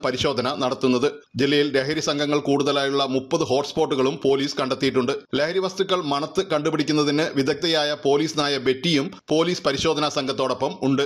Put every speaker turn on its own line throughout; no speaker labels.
പരിശോധന നടത്തുന്നത് ജില്ലയിൽ ലഹരി സംഘങ്ങൾ കൂടുതലായുള്ള മുപ്പത് ഹോട്ട്സ്പോട്ടുകളും പോലീസ് കണ്ടെത്തിയിട്ടുണ്ട് ലഹരി വസ്തുക്കൾ മണത്ത് കണ്ടുപിടിക്കുന്നതിന് വിദഗ്ധയായ പോലീസ് നായ ബെറ്റിയും പോലീസ് പരിശോധനാ സംഘത്തോടൊപ്പം ഉണ്ട്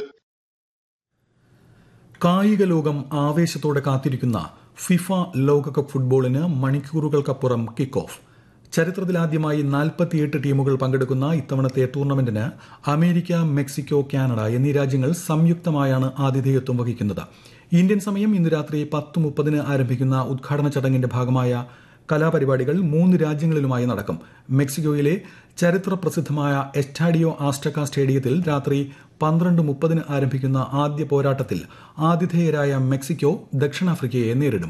കായിക ലോകം ആവേശത്തോടെ കാത്തിരിക്കുന്ന ഫിഫ ലോകകപ്പ് ഫുട്ബോളിന് മണിക്കൂറുകൾക്കപ്പുറം കിക്ക് ഓഫ് ചരിത്രത്തിലാദ്യമായി നാൽപ്പത്തിയെട്ട് ടീമുകൾ പങ്കെടുക്കുന്ന ഇത്തവണത്തെ ടൂർണമെന്റിന് അമേരിക്ക മെക്സിക്കോ കാനഡ എന്നീ രാജ്യങ്ങൾ സംയുക്തമായാണ് ആതിഥേയത്വം വഹിക്കുന്നത് ഇന്ത്യൻ സമയം ഇന്ന് രാത്രി പത്ത് മുപ്പതിന് ആരംഭിക്കുന്ന ഉദ്ഘാടന ചടങ്ങിന്റെ ഭാഗമായ കലാപരിപാടികൾ മൂന്ന് രാജ്യങ്ങളിലുമായി നടക്കും മെക്സിക്കോയിലെ ചരിത്ര പ്രസിദ്ധമായ എസ്റ്റാഡിയോ ആസ്റ്റക്ക സ്റ്റേഡിയത്തിൽ രാത്രി പന്ത്രണ്ട് മുപ്പതിന് ആരംഭിക്കുന്ന ആദ്യ പോരാട്ടത്തിൽ ആതിഥേയരായ മെക്സിക്കോ ദക്ഷിണാഫ്രിക്കയെ നേരിടും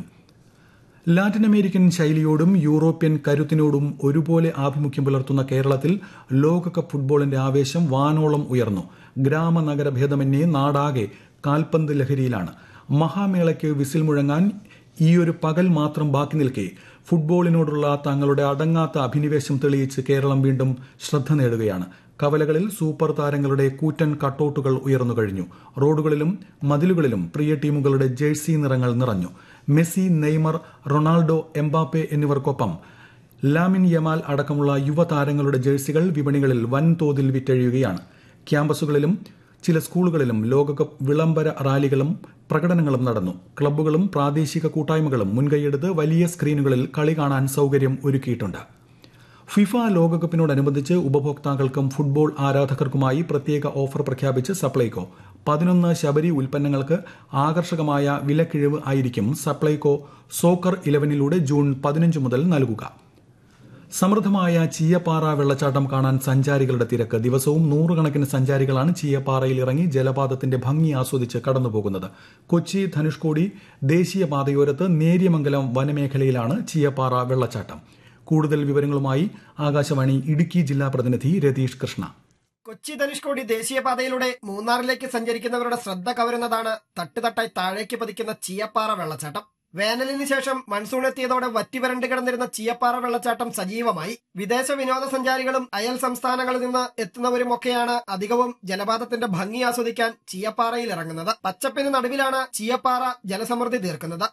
ലാറ്റിൻ അമേരിക്കൻ ശൈലിയോടും യൂറോപ്യൻ കരുത്തിനോടും ഒരുപോലെ ആഭിമുഖ്യം പുലർത്തുന്ന കേരളത്തിൽ ലോകകപ്പ് ഫുട്ബോളിന്റെ ആവേശം വാനോളം ഉയർന്നു ഗ്രാമനഗര ഭേദമന്യേ നാടാകെ കാൽപന്ത് ലഹരിയിലാണ് മഹാമേളയ്ക്ക് വിസിൽ മുഴങ്ങാൻ ഈയൊരു പകൽ മാത്രം ബാക്കി നിൽക്കെ ഫുട്ബോളിനോടുള്ള തങ്ങളുടെ അടങ്ങാത്ത അഭിനിവേശം തെളിയിച്ച് കേരളം വീണ്ടും ശ്രദ്ധ നേടുകയാണ് കവലകളിൽ സൂപ്പർ താരങ്ങളുടെ കൂറ്റൻ കട്ടൌട്ടുകൾ ഉയർന്നു കഴിഞ്ഞു റോഡുകളിലും മതിലുകളിലും പ്രിയ ടീമുകളുടെ ജേഴ്സി നിറങ്ങൾ നിറഞ്ഞു മെസ്സി നെയ്മർ റൊണാൾഡോ എംബാപ്പെ എന്നിവർക്കൊപ്പം ലാമിൻ യമാൽ അടക്കമുള്ള യുവതാരങ്ങളുടെ ജേഴ്സികൾ വിപണികളിൽ വൻതോതിൽ വിറ്റഴിയുകയാണ് ക്യാമ്പസുകളിലും ചില സ്കൂളുകളിലും ലോകകപ്പ് വിളംബര റാലികളും പ്രകടനങ്ങളും നടന്നു ക്ലബ്ബുകളും പ്രാദേശിക കൂട്ടായ്മകളും മുൻകൈയെടുത്ത് വലിയ സ്ക്രീനുകളിൽ കളി കാണാൻ സൌകര്യം ഒരുക്കിയിട്ടുണ്ട് ഫിഫ ലോകകപ്പിനോടനുബന്ധിച്ച് ഉപഭോക്താക്കൾക്കും ഫുട്ബോൾ ആരാധകർക്കുമായി പ്രത്യേക ഓഫർ പ്രഖ്യാപിച്ച് സപ്ലൈകോ പതിനൊന്ന് ശബരി ഉൽപ്പന്നങ്ങൾക്ക് ആകർഷകമായ വിലക്കിഴിവ് ആയിരിക്കും സപ്ലൈകോ സോക്കർ ഇലവനിലൂടെ ജൂൺ പതിനഞ്ച് മുതൽ നൽകുക സമൃദ്ധമായ ചീയപ്പാറ വെള്ളച്ചാട്ടം കാണാൻ സഞ്ചാരികളുടെ തിരക്ക് ദിവസവും നൂറുകണക്കിന് സഞ്ചാരികളാണ് ചീയപ്പാറയിൽ ഇറങ്ങി ജലപാതത്തിന്റെ ഭംഗി ആസ്വദിച്ച് കടന്നുപോകുന്നത് കൊച്ചി ധനുഷ്കോടി ദേശീയപാതയോരത്ത് നേര്യമംഗലം വനമേഖലയിലാണ് ചീയപ്പാറ വെള്ളച്ചാട്ടം കൂടുതൽ വിവരങ്ങളുമായി ആകാശവാണി ഇടുക്കി ജില്ലാ പ്രതിനിധി രതീഷ് കൃഷ്ണ
കൊച്ചി ധനുഷ്കോടി ദേശീയപാതയിലൂടെ മൂന്നാറിലേക്ക് സഞ്ചരിക്കുന്നവരുടെ ശ്രദ്ധ കവരുന്നതാണ് തട്ടുതട്ടായി താഴേക്ക് പതിക്കുന്ന ചീയപ്പാറ വെള്ളച്ചാട്ടം വേനലിന് ശേഷം മൺസൂൺ എത്തിയതോടെ വറ്റിവരണ്ട് കിടന്നിരുന്ന ചീയപ്പാറ വെള്ളച്ചാട്ടം സജീവമായി വിദേശ വിനോദസഞ്ചാരികളും അയൽ സംസ്ഥാനങ്ങളിൽ നിന്ന് എത്തുന്നവരുമൊക്കെയാണ് അധികവും ജലപാതത്തിന്റെ ഭംഗി ആസ്വദിക്കാൻ ചീയപ്പാറയിൽ ഇറങ്ങുന്നത് പച്ചപ്പിന് നടുവിലാണ് ചീയപ്പാറ ജലസമൃദ്ധി തീർക്കുന്നത്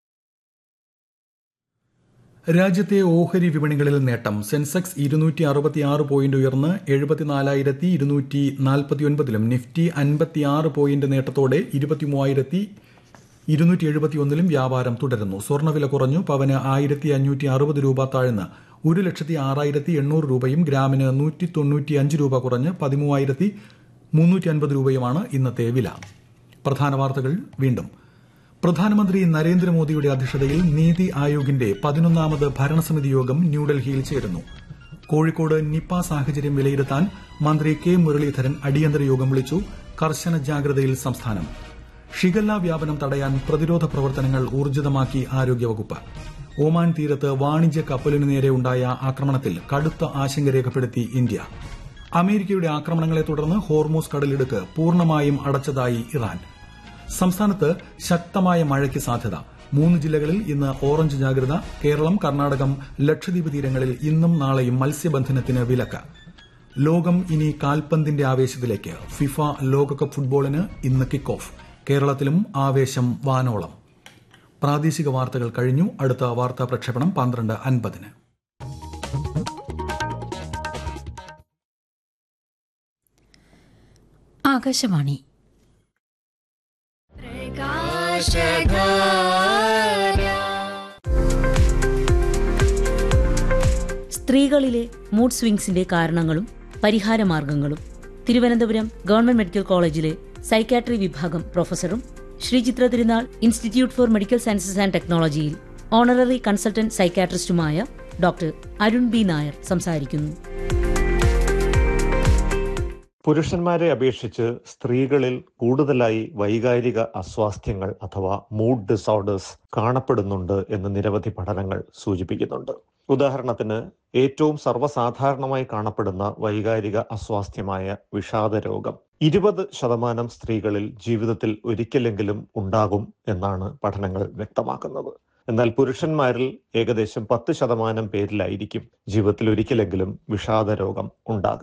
രാജ്യത്തെ ഓഹരി വിപണികളിൽ നേട്ടം സെൻസെക്സ് ഇരുന്നൂറ്റി അറുപത്തിയാറ് പോയിന്റ് ഉയർന്ന് എഴുപത്തിനാലായിരത്തി ഇരുന്നൂറ്റി നാൽപ്പത്തിയൊൻപതിലും നിഫ്റ്റി അൻപത്തിയാറ് പോയിന്റ് നേട്ടത്തോടെ ഇരുപത്തിമൂവായിരത്തി ഇരുന്നൂറ്റി എഴുപത്തിയൊന്നിലും വ്യാപാരം തുടരുന്നു സ്വർണ്ണവില കുറഞ്ഞു പവന് ആയിരത്തി അഞ്ഞൂറ്റി അറുപത് രൂപ താഴ്ന്ന് ഒരു ലക്ഷത്തി ആറായിരത്തി എണ്ണൂറ് രൂപയും ഗ്രാമിന് നൂറ്റി തൊണ്ണൂറ്റി അഞ്ച് രൂപ കുറഞ്ഞ് പതിമൂവായിരത്തി മുന്നൂറ്റി അൻപത് രൂപയുമാണ് ഇന്നത്തെ വില പ്രധാന വാർത്തകൾ വീണ്ടും പ്രധാനമന്ത്രി നരേന്ദ്രമോദിയുടെ അധ്യക്ഷതയിൽ നീതി ആയോഗിന്റെ പതിനൊന്നാമത് ഭരണസമിതി യോഗം ന്യൂഡൽഹിയിൽ ചേരുന്നു കോഴിക്കോട് നിപ്പ സാഹചര്യം വിലയിരുത്താൻ മന്ത്രി കെ മുരളീധരൻ അടിയന്തര യോഗം വിളിച്ചു കർശന ജാഗ്രതയിൽ സംസ്ഥാനം ഷിഗല്ല വ്യാപനം തടയാൻ പ്രതിരോധ പ്രവർത്തനങ്ങൾ ഊർജിതമാക്കി ആരോഗ്യവകുപ്പ് ഒമാൻ തീരത്ത് വാണിജ്യ കപ്പലിനു നേരെ ഉണ്ടായ ആക്രമണത്തിൽ കടുത്ത ആശങ്ക രേഖപ്പെടുത്തി ഇന്ത്യ അമേരിക്കയുടെ ആക്രമണങ്ങളെ തുടർന്ന് ഹോർമോസ് കടലിടുക്ക് പൂർണ്ണമായും അടച്ചതായി ഇറാൻ സംസ്ഥാനത്ത് ശക്തമായ മഴയ്ക്ക് സാധ്യത മൂന്ന് ജില്ലകളിൽ ഇന്ന് ഓറഞ്ച് ജാഗ്രത കേരളം കർണാടകം ലക്ഷദ്വീപ് തീരങ്ങളിൽ ഇന്നും നാളെയും മത്സ്യബന്ധനത്തിന് വിലക്ക് ലോകം ഇനി കാൽപന്തിന്റെ ആവേശത്തിലേക്ക് ഫിഫ ലോകകപ്പ് ഫുട്ബോളിന് ഇന്ന് കിക്ക് ഓഫ് കേരളത്തിലും ആവേശം വാനോളം പ്രാദേശിക വാർത്തകൾ കഴിഞ്ഞു അടുത്ത വാർത്താ പ്രക്ഷേപണം പന്ത്രണ്ട് അൻപതിന്
ആകാശവാണി സ്ത്രീകളിലെ മൂഡ് സ്വിങ്സിന്റെ കാരണങ്ങളും പരിഹാരമാർഗങ്ങളും തിരുവനന്തപുരം ഗവൺമെന്റ് മെഡിക്കൽ കോളേജിലെ സൈക്കാട്രി വിഭാഗം പ്രൊഫസറും Sree Chitra Tirunal institute for medical sciences and ടെക്നോളജിയിൽ ഓണററി കൺസൾട്ടന്റ് സൈക്കാട്രിസ്റ്റുമായ ഡോക്ടർ അരുൺ ബി നായർ സംസാരിക്കുന്നു
പുരുഷന്മാരെ അപേക്ഷിച്ച് സ്ത്രീകളിൽ കൂടുതലായി വൈകാരിക അസ്വാസ്ഥ്യങ്ങൾ അഥവാ മൂഡ് ഡിസോർഡേഴ്സ് കാണപ്പെടുന്നുണ്ട് എന്ന് നിരവധി പഠനങ്ങൾ സൂചിപ്പിക്കുന്നുണ്ട് ഉദാഹരണത്തിന് ഏറ്റവും സർവ്വസാധാരണമായി കാണപ്പെടുന്ന വൈകാരിക അസ്വാസ്ഥ്യമായ വിഷാദ രോഗം ഇരുപത് ശതമാനം സ്ത്രീകളിൽ ജീവിതത്തിൽ ഒരിക്കലെങ്കിലും ഉണ്ടാകും എന്നാണ് പഠനങ്ങൾ വ്യക്തമാക്കുന്നത് എന്നാൽ പുരുഷന്മാരിൽ ഏകദേശം പത്ത് ശതമാനം പേരിലായിരിക്കും ജീവിതത്തിൽ ഒരിക്കലെങ്കിലും വിഷാദ രോഗം ഉണ്ടാകുക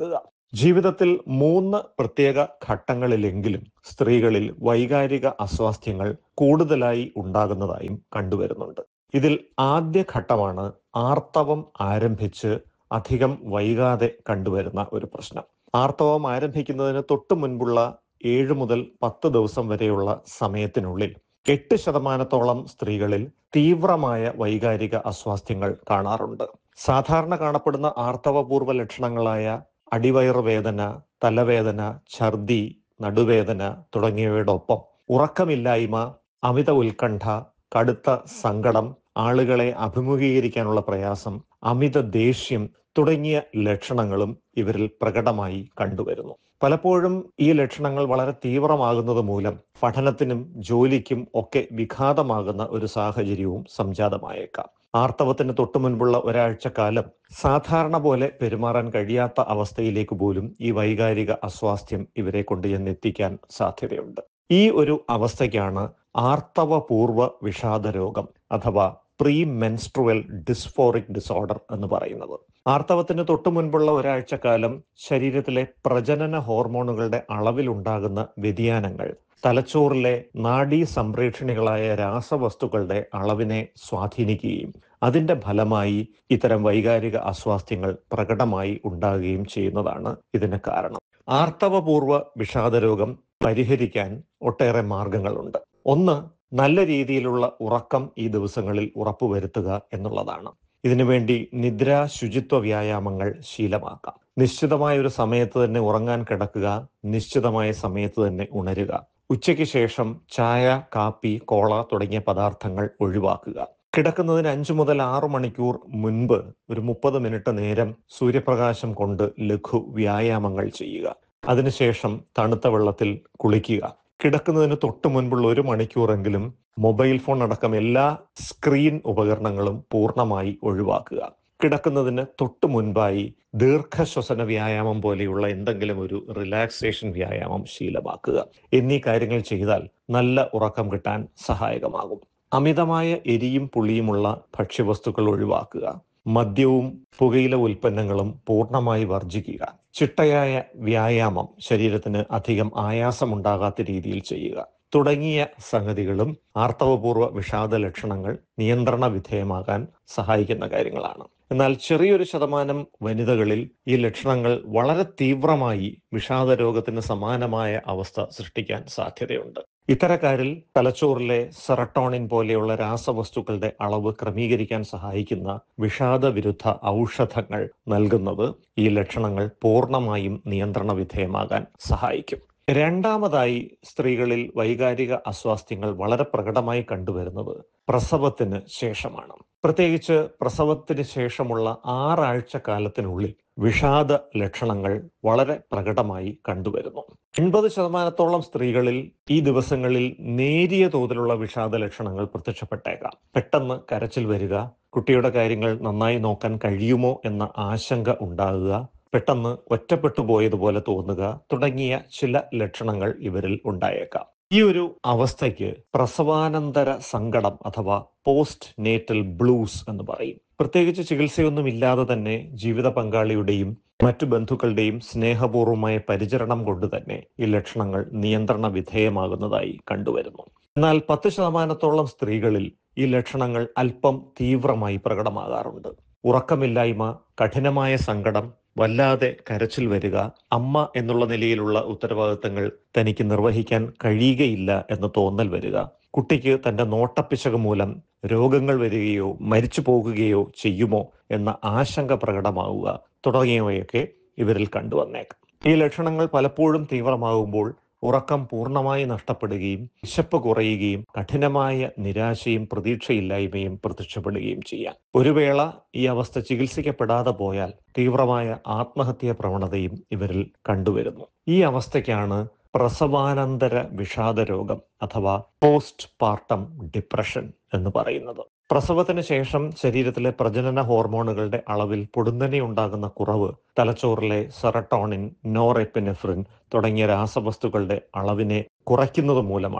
ജീവിതത്തിൽ മൂന്ന് പ്രത്യേക ഘട്ടങ്ങളിലെങ്കിലും സ്ത്രീകളിൽ വൈകാരിക അസ്വാസ്ഥ്യങ്ങൾ കൂടുതലായി ഉണ്ടാകുന്നതായും കണ്ടുവരുന്നുണ്ട് ഇതിൽ ആദ്യ ഘട്ടമാണ് ആർത്തവം ആരംഭിച്ച് അധികം വൈകാതെ കണ്ടുവരുന്ന ഒരു പ്രശ്നം ആർത്തവം ആരംഭിക്കുന്നതിന് തൊട്ടു മുൻപുള്ള ഏഴ് മുതൽ പത്ത് ദിവസം വരെയുള്ള സമയത്തിനുള്ളിൽ എട്ട് ശതമാനത്തോളം സ്ത്രീകളിൽ തീവ്രമായ വൈകാരിക അസ്വാസ്ഥ്യങ്ങൾ കാണാറുണ്ട് സാധാരണ കാണപ്പെടുന്ന ആർത്തവപൂർവ്വ ലക്ഷണങ്ങളായ അടിവയറ് വേദന തലവേദന ഛർദി നടുവേദന തുടങ്ങിയവയോടൊപ്പം ഉറക്കമില്ലായ്മ അമിത ഉത്കണ്ഠ കടുത്ത സങ്കടം ആളുകളെ അഭിമുഖീകരിക്കാനുള്ള പ്രയാസം അമിത ദേഷ്യം തുടങ്ങിയ ലക്ഷണങ്ങളും ഇവരിൽ പ്രകടമായി കണ്ടുവരുന്നു പലപ്പോഴും ഈ ലക്ഷണങ്ങൾ വളരെ തീവ്രമാകുന്നത് മൂലം പഠനത്തിനും ജോലിക്കും ഒക്കെ വിഘാതമാകുന്ന ഒരു സാഹചര്യവും സംജാതമായേക്കാം ആർത്തവത്തിന് തൊട്ടു മുൻപുള്ള ഒരാഴ്ചക്കാലം സാധാരണ പോലെ പെരുമാറാൻ കഴിയാത്ത അവസ്ഥയിലേക്ക് പോലും ഈ വൈകാരിക അസ്വാസ്ഥ്യം ഇവരെ കൊണ്ട് ചെന്നെത്തിക്കാൻ സാധ്യതയുണ്ട് ഈ ഒരു അവസ്ഥയ്ക്കാണ് ആർത്തവപൂർവ വിഷാദ രോഗം അഥവാ പ്രീ മെൻസ്ട്രുവൽ ഡിസ്ഫോറിക് ഡിസോർഡർ എന്ന് പറയുന്നത് ആർത്തവത്തിന് തൊട്ടു മുൻപുള്ള ഒരാഴ്ചക്കാലം ശരീരത്തിലെ പ്രജനന ഹോർമോണുകളുടെ അളവിലുണ്ടാകുന്ന വ്യതിയാനങ്ങൾ തലച്ചോറിലെ നാഡീ സംപ്രേക്ഷണികളായ രാസവസ്തുക്കളുടെ അളവിനെ സ്വാധീനിക്കുകയും അതിന്റെ ഫലമായി ഇത്തരം വൈകാരിക അസ്വാസ്ഥ്യങ്ങൾ പ്രകടമായി ഉണ്ടാകുകയും ചെയ്യുന്നതാണ് ഇതിന് കാരണം ആർത്തവപൂർവ വിഷാദരോഗം പരിഹരിക്കാൻ ഒട്ടേറെ മാർഗങ്ങളുണ്ട് ഒന്ന് നല്ല രീതിയിലുള്ള ഉറക്കം ഈ ദിവസങ്ങളിൽ ഉറപ്പുവരുത്തുക എന്നുള്ളതാണ് ഇതിനുവേണ്ടി നിദ്ര ശുചിത്വ വ്യായാമങ്ങൾ ശീലമാക്കാം നിശ്ചിതമായ ഒരു സമയത്ത് തന്നെ ഉറങ്ങാൻ കിടക്കുക നിശ്ചിതമായ സമയത്ത് തന്നെ ഉണരുക ഉച്ചയ്ക്ക് ശേഷം ചായ കാപ്പി കോള തുടങ്ങിയ പദാർത്ഥങ്ങൾ ഒഴിവാക്കുക കിടക്കുന്നതിന് അഞ്ചു മുതൽ ആറു മണിക്കൂർ മുൻപ് ഒരു മുപ്പത് മിനിറ്റ് നേരം സൂര്യപ്രകാശം കൊണ്ട് ലഘു വ്യായാമങ്ങൾ ചെയ്യുക അതിനുശേഷം തണുത്ത വെള്ളത്തിൽ കുളിക്കുക കിടക്കുന്നതിന് തൊട്ട് മുൻപുള്ള ഒരു മണിക്കൂറെങ്കിലും മൊബൈൽ ഫോൺ അടക്കം എല്ലാ സ്ക്രീൻ ഉപകരണങ്ങളും പൂർണ്ണമായി ഒഴിവാക്കുക കിടക്കുന്നതിന് തൊട്ട് മുൻപായി ദീർഘശ്വസന വ്യായാമം പോലെയുള്ള എന്തെങ്കിലും ഒരു റിലാക്സേഷൻ വ്യായാമം ശീലമാക്കുക എന്നീ കാര്യങ്ങൾ ചെയ്താൽ നല്ല ഉറക്കം കിട്ടാൻ സഹായകമാകും അമിതമായ എരിയും പുളിയുമുള്ള ഭക്ഷ്യവസ്തുക്കൾ ഒഴിവാക്കുക മദ്യവും പുകയില ഉൽപ്പന്നങ്ങളും പൂർണ്ണമായി വർജിക്കുക ചിട്ടയായ വ്യായാമം ശരീരത്തിന് അധികം ആയാസമുണ്ടാകാത്ത രീതിയിൽ ചെയ്യുക തുടങ്ങിയ സംഗതികളും ആർത്തവപൂർവ്വ വിഷാദ ലക്ഷണങ്ങൾ നിയന്ത്രണ വിധേയമാകാൻ സഹായിക്കുന്ന കാര്യങ്ങളാണ് എന്നാൽ ചെറിയൊരു ശതമാനം വനിതകളിൽ ഈ ലക്ഷണങ്ങൾ വളരെ തീവ്രമായി വിഷാദ രോഗത്തിന് സമാനമായ അവസ്ഥ സൃഷ്ടിക്കാൻ സാധ്യതയുണ്ട് ഇത്തരക്കാരിൽ തലച്ചോറിലെ സെറട്ടോണിൻ പോലെയുള്ള രാസവസ്തുക്കളുടെ അളവ് ക്രമീകരിക്കാൻ സഹായിക്കുന്ന വിഷാദ വിരുദ്ധ ഔഷധങ്ങൾ നൽകുന്നത് ഈ ലക്ഷണങ്ങൾ പൂർണ്ണമായും നിയന്ത്രണ വിധേയമാകാൻ സഹായിക്കും രണ്ടാമതായി സ്ത്രീകളിൽ വൈകാരിക അസ്വാസ്ഥ്യങ്ങൾ വളരെ പ്രകടമായി കണ്ടുവരുന്നത് പ്രസവത്തിന് ശേഷമാണ് പ്രത്യേകിച്ച് പ്രസവത്തിന് ശേഷമുള്ള ആറാഴ്ച കാലത്തിനുള്ളിൽ വിഷാദ ലക്ഷണങ്ങൾ വളരെ പ്രകടമായി കണ്ടുവരുന്നു എൺപത് ശതമാനത്തോളം സ്ത്രീകളിൽ ഈ ദിവസങ്ങളിൽ നേരിയ തോതിലുള്ള വിഷാദ ലക്ഷണങ്ങൾ പ്രത്യക്ഷപ്പെട്ടേക്കാം പെട്ടെന്ന് കരച്ചിൽ വരിക കുട്ടിയുടെ കാര്യങ്ങൾ നന്നായി നോക്കാൻ കഴിയുമോ എന്ന ആശങ്ക ഉണ്ടാകുക പെട്ടെന്ന് ഒറ്റപ്പെട്ടു പോയതുപോലെ തോന്നുക തുടങ്ങിയ ചില ലക്ഷണങ്ങൾ ഇവരിൽ ഉണ്ടായേക്കാം ഈ ഒരു അവസ്ഥയ്ക്ക് പ്രസവാനന്തര സങ്കടം അഥവാ പോസ്റ്റ് നേറ്റൽ ബ്ലൂസ് എന്ന് പറയും പ്രത്യേകിച്ച് ചികിത്സയൊന്നും ഇല്ലാതെ തന്നെ ജീവിത പങ്കാളിയുടെയും മറ്റു ബന്ധുക്കളുടെയും സ്നേഹപൂർവമായ പരിചരണം കൊണ്ട് തന്നെ ഈ ലക്ഷണങ്ങൾ നിയന്ത്രണ വിധേയമാകുന്നതായി കണ്ടുവരുന്നു എന്നാൽ പത്ത് ശതമാനത്തോളം സ്ത്രീകളിൽ ഈ ലക്ഷണങ്ങൾ അല്പം തീവ്രമായി പ്രകടമാകാറുണ്ട് ഉറക്കമില്ലായ്മ കഠിനമായ സങ്കടം വല്ലാതെ കരച്ചിൽ വരിക അമ്മ എന്നുള്ള നിലയിലുള്ള ഉത്തരവാദിത്തങ്ങൾ തനിക്ക് നിർവഹിക്കാൻ കഴിയുകയില്ല എന്ന് തോന്നൽ വരിക കുട്ടിക്ക് തന്റെ നോട്ടപ്പിശക് മൂലം രോഗങ്ങൾ വരികയോ മരിച്ചു പോകുകയോ ചെയ്യുമോ എന്ന ആശങ്ക പ്രകടമാവുക തുടങ്ങിയവയൊക്കെ ഇവരിൽ കണ്ടുവന്നേക്കാം ഈ ലക്ഷണങ്ങൾ പലപ്പോഴും തീവ്രമാകുമ്പോൾ ഉറക്കം പൂർണ്ണമായി നഷ്ടപ്പെടുകയും വിശപ്പ് കുറയുകയും കഠിനമായ നിരാശയും പ്രതീക്ഷയില്ലായ്മയും പ്രത്യക്ഷപ്പെടുകയും ചെയ്യാം ഒരു വേള ഈ അവസ്ഥ ചികിത്സിക്കപ്പെടാതെ പോയാൽ തീവ്രമായ ആത്മഹത്യാ പ്രവണതയും ഇവരിൽ കണ്ടുവരുന്നു ഈ അവസ്ഥയ്ക്കാണ് പ്രസവാനന്തര വിഷാദ രോഗം അഥവാ പോസ്റ്റ് പാർട്ടം ഡിപ്രഷൻ എന്ന് പറയുന്നത് പ്രസവത്തിന് ശേഷം ശരീരത്തിലെ പ്രജനന ഹോർമോണുകളുടെ അളവിൽ പൊടുന്നനെ ഉണ്ടാകുന്ന കുറവ് തലച്ചോറിലെ സെറട്ടോണിൻ നോറെപ്പിനെഫ്രിൻ തുടങ്ങിയ രാസവസ്തുക്കളുടെ അളവിനെ കുറയ്ക്കുന്നത് മൂലമാണ്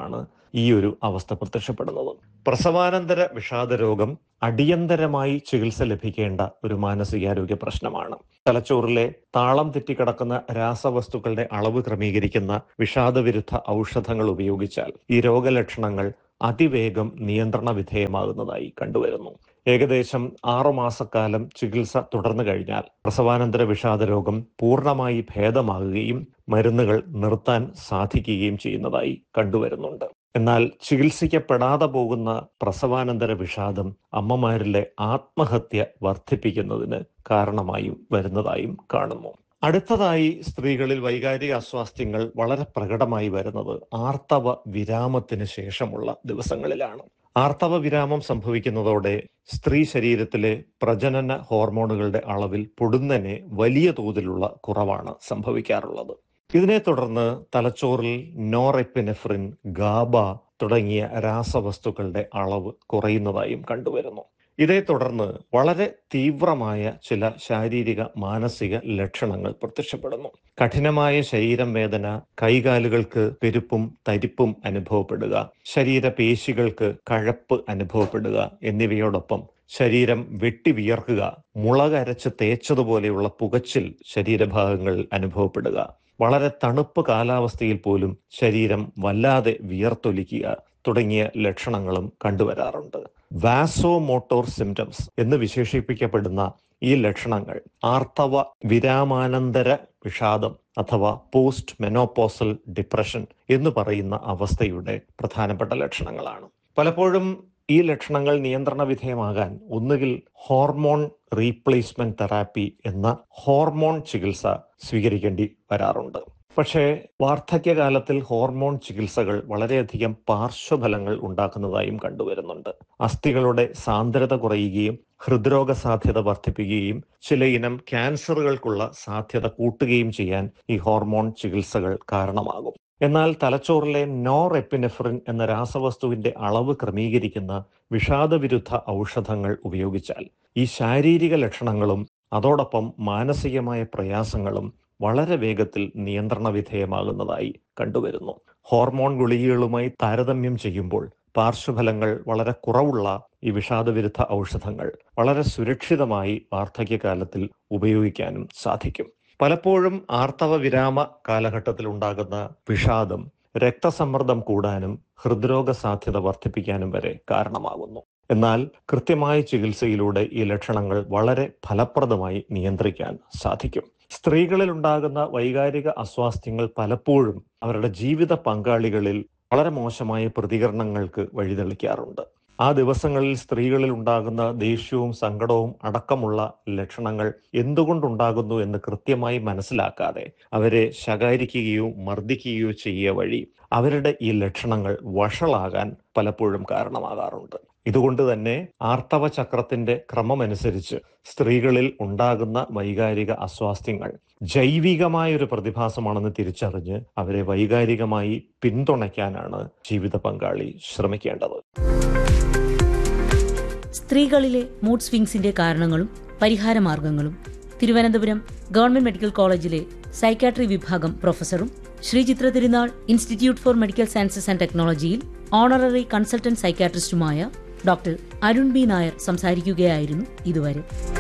ഈ ഒരു അവസ്ഥ പ്രത്യക്ഷപ്പെടുന്നത് പ്രസവാനന്തര വിഷാദ രോഗം അടിയന്തരമായി ചികിത്സ ലഭിക്കേണ്ട ഒരു മാനസികാരോഗ്യ പ്രശ്നമാണ് തലച്ചോറിലെ താളം തെറ്റിക്കിടക്കുന്ന രാസവസ്തുക്കളുടെ അളവ് ക്രമീകരിക്കുന്ന വിഷാദവിരുദ്ധ ഔഷധങ്ങൾ ഉപയോഗിച്ചാൽ ഈ രോഗലക്ഷണങ്ങൾ അതിവേഗം നിയന്ത്രണ വിധേയമാകുന്നതായി കണ്ടുവരുന്നു ഏകദേശം ആറുമാസക്കാലം ചികിത്സ തുടർന്നു കഴിഞ്ഞാൽ പ്രസവാനന്തര വിഷാദ രോഗം പൂർണ്ണമായി ഭേദമാകുകയും മരുന്നുകൾ നിർത്താൻ സാധിക്കുകയും ചെയ്യുന്നതായി കണ്ടുവരുന്നുണ്ട് എന്നാൽ ചികിത്സിക്കപ്പെടാതെ പോകുന്ന പ്രസവാനന്തര വിഷാദം അമ്മമാരിലെ ആത്മഹത്യ വർദ്ധിപ്പിക്കുന്നതിന് കാരണമായും വരുന്നതായും കാണുന്നു അടുത്തതായി സ്ത്രീകളിൽ വൈകാരിക അസ്വാസ്ഥ്യങ്ങൾ വളരെ പ്രകടമായി വരുന്നത് ആർത്തവ വിരാമത്തിന് ശേഷമുള്ള ദിവസങ്ങളിലാണ് ആർത്തവ വിരാമം സംഭവിക്കുന്നതോടെ സ്ത്രീ ശരീരത്തിലെ പ്രജനന ഹോർമോണുകളുടെ അളവിൽ പൊടുന്നനെ വലിയ തോതിലുള്ള കുറവാണ് സംഭവിക്കാറുള്ളത് ഇതിനെ തുടർന്ന് തലച്ചോറിൽ നോറെപ്പിനെഫ്രിൻ ഗാബ തുടങ്ങിയ രാസവസ്തുക്കളുടെ അളവ് കുറയുന്നതായും കണ്ടുവരുന്നു ഇതേ തുടർന്ന് വളരെ തീവ്രമായ ചില ശാരീരിക മാനസിക ലക്ഷണങ്ങൾ പ്രത്യക്ഷപ്പെടുന്നു കഠിനമായ ശരീരം വേദന കൈകാലുകൾക്ക് പെരുപ്പും തരിപ്പും അനുഭവപ്പെടുക ശരീരപേശികൾക്ക് കഴപ്പ് അനുഭവപ്പെടുക എന്നിവയോടൊപ്പം ശരീരം വെട്ടി വിയർക്കുക മുളകരച്ച് തേച്ചതുപോലെയുള്ള പുകച്ചിൽ ശരീരഭാഗങ്ങളിൽ അനുഭവപ്പെടുക വളരെ തണുപ്പ് കാലാവസ്ഥയിൽ പോലും ശരീരം വല്ലാതെ വിയർത്തൊലിക്കുക തുടങ്ങിയ ലക്ഷണങ്ങളും കണ്ടുവരാറുണ്ട് വാസോ മോട്ടോർ സിംറ്റംസ് എന്ന് വിശേഷിപ്പിക്കപ്പെടുന്ന ഈ ലക്ഷണങ്ങൾ ആർത്തവ വിരാമാനന്തര വിഷാദം അഥവാ പോസ്റ്റ് മെനോപോസൽ ഡിപ്രഷൻ എന്ന് പറയുന്ന അവസ്ഥയുടെ പ്രധാനപ്പെട്ട ലക്ഷണങ്ങളാണ് പലപ്പോഴും ഈ ലക്ഷണങ്ങൾ നിയന്ത്രണ വിധേയമാകാൻ ഒന്നുകിൽ ഹോർമോൺ റീപ്ലേസ്മെന്റ് തെറാപ്പി എന്ന ഹോർമോൺ ചികിത്സ സ്വീകരിക്കേണ്ടി വരാറുണ്ട് പക്ഷേ വാർദ്ധക്യകാലത്തിൽ ഹോർമോൺ ചികിത്സകൾ വളരെയധികം പാർശ്വഫലങ്ങൾ ഉണ്ടാക്കുന്നതായും കണ്ടുവരുന്നുണ്ട് അസ്ഥികളുടെ സാന്ദ്രത കുറയുകയും ഹൃദ്രോഗ സാധ്യത വർദ്ധിപ്പിക്കുകയും ചിലയിനം ക്യാൻസറുകൾക്കുള്ള സാധ്യത കൂട്ടുകയും ചെയ്യാൻ ഈ ഹോർമോൺ ചികിത്സകൾ കാരണമാകും എന്നാൽ തലച്ചോറിലെ നോർ എപ്പിനെഫ്രിൻ എന്ന രാസവസ്തുവിന്റെ അളവ് ക്രമീകരിക്കുന്ന വിഷാദവിരുദ്ധ ഔഷധങ്ങൾ ഉപയോഗിച്ചാൽ ഈ ശാരീരിക ലക്ഷണങ്ങളും അതോടൊപ്പം മാനസികമായ പ്രയാസങ്ങളും വളരെ വേഗത്തിൽ നിയന്ത്രണ വിധേയമാകുന്നതായി കണ്ടുവരുന്നു ഹോർമോൺ ഗുളികകളുമായി താരതമ്യം ചെയ്യുമ്പോൾ പാർശ്വഫലങ്ങൾ വളരെ കുറവുള്ള ഈ വിഷാദവിരുദ്ധ ഔഷധങ്ങൾ വളരെ സുരക്ഷിതമായി വാർദ്ധക്യകാലത്തിൽ ഉപയോഗിക്കാനും സാധിക്കും പലപ്പോഴും ആർത്തവ വിരാമ കാലഘട്ടത്തിൽ ഉണ്ടാകുന്ന വിഷാദം രക്തസമ്മർദ്ദം കൂടാനും ഹൃദ്രോഗ സാധ്യത വർദ്ധിപ്പിക്കാനും വരെ കാരണമാകുന്നു എന്നാൽ കൃത്യമായ ചികിത്സയിലൂടെ ഈ ലക്ഷണങ്ങൾ വളരെ ഫലപ്രദമായി നിയന്ത്രിക്കാൻ സാധിക്കും സ്ത്രീകളിൽ ഉണ്ടാകുന്ന വൈകാരിക അസ്വാസ്ഥ്യങ്ങൾ പലപ്പോഴും അവരുടെ ജീവിത പങ്കാളികളിൽ വളരെ മോശമായ പ്രതികരണങ്ങൾക്ക് വഴിതെളിക്കാറുണ്ട് ആ ദിവസങ്ങളിൽ സ്ത്രീകളിൽ ഉണ്ടാകുന്ന ദേഷ്യവും സങ്കടവും അടക്കമുള്ള ലക്ഷണങ്ങൾ എന്തുകൊണ്ടുണ്ടാകുന്നു എന്ന് കൃത്യമായി മനസ്സിലാക്കാതെ അവരെ ശകാരിക്കുകയോ മർദ്ദിക്കുകയോ ചെയ്യുക വഴി അവരുടെ ഈ ലക്ഷണങ്ങൾ വഷളാകാൻ പലപ്പോഴും കാരണമാകാറുണ്ട് ഇതുകൊണ്ട് തന്നെ ആർത്തവ ചക്രത്തിന്റെ ക്രമമനുസരിച്ച് സ്ത്രീകളിൽ ഉണ്ടാകുന്ന വൈകാരിക അസ്വാസ്ഥ്യങ്ങൾ ജൈവികമായ ഒരു പ്രതിഭാസമാണെന്ന് തിരിച്ചറിഞ്ഞ് അവരെ വൈകാരികമായി പിന്തുണയ്ക്കാനാണ് ജീവിത പങ്കാളി ശ്രമിക്കേണ്ടത്
സ്ത്രീകളിലെ മൂഡ് സ്വിങ്സിന്റെ കാരണങ്ങളും പരിഹാരമാർഗങ്ങളും തിരുവനന്തപുരം ഗവൺമെന്റ് മെഡിക്കൽ കോളേജിലെ സൈക്കാട്രി വിഭാഗം പ്രൊഫസറും Sree Chitra Tirunal institute for medical sciences and ടെക്നോളജിയിൽ ഓണററി കൺസൾട്ടന്റ് സൈക്കാട്രിസ്റ്റുമായ ഡോക്ടർ അരുൺ ബി നായർ സംസാരിക്കുകയായിരുന്നു ഇതുവരെ